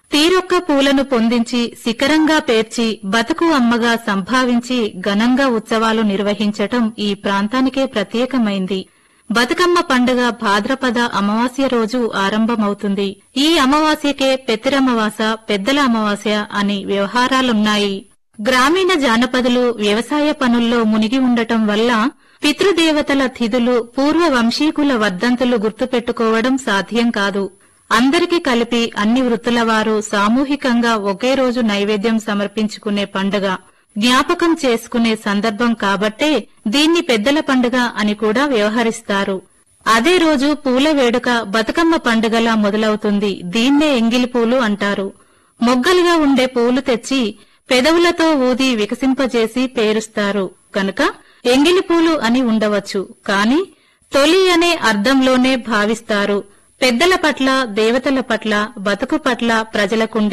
తీరొక్క పూలను పొందించి శిఖరంగా పేర్చి బతుకు అమ్మగా సంభావించి ఘనంగా ఉత్సవాలు నిర్వహించటం ఈ ప్రాంతానికే ప్రత్యేకమైంది బతుకమ్మ పండుగ భాద్రపద అమావాస్య రోజు ఆరంభమవుతుంది ఈ అమావాస్యకే పెత్తిరమావాస పెద్దల అమావాస్య అని వ్యవహారాలున్నాయి గ్రామీణ జానపదులు వ్యవసాయ పనుల్లో మునిగి ఉండటం వల్ల పితృదేవతల తిథులు పూర్వ వంశీకుల వర్ధంతులు గుర్తుపెట్టుకోవడం సాధ్యం కాదు అందరికీ కలిపి అన్ని వృత్తుల వారు సామూహికంగా ఒకే రోజు నైవేద్యం సమర్పించుకునే పండుగ జ్ఞాపకం చేసుకునే సందర్భం కాబట్టే దీన్ని పెద్దల పండుగ అని కూడా వ్యవహరిస్తారు అదే రోజు పూల వేడుక బతుకమ్మ పండుగలా మొదలవుతుంది దీన్నే ఎంగిలి పూలు అంటారు మొగ్గలుగా ఉండే పూలు తెచ్చి పెదవులతో ఊది వికసింపజేసి పేరుస్తారు కనుక ఎంగిలి పూలు అని ఉండవచ్చు కాని తొలి అనే అర్థంలోనే భావిస్తారు పెద్దల పట్ల దేవతల పట్ల బతుకు పట్ల ప్రజలకుండే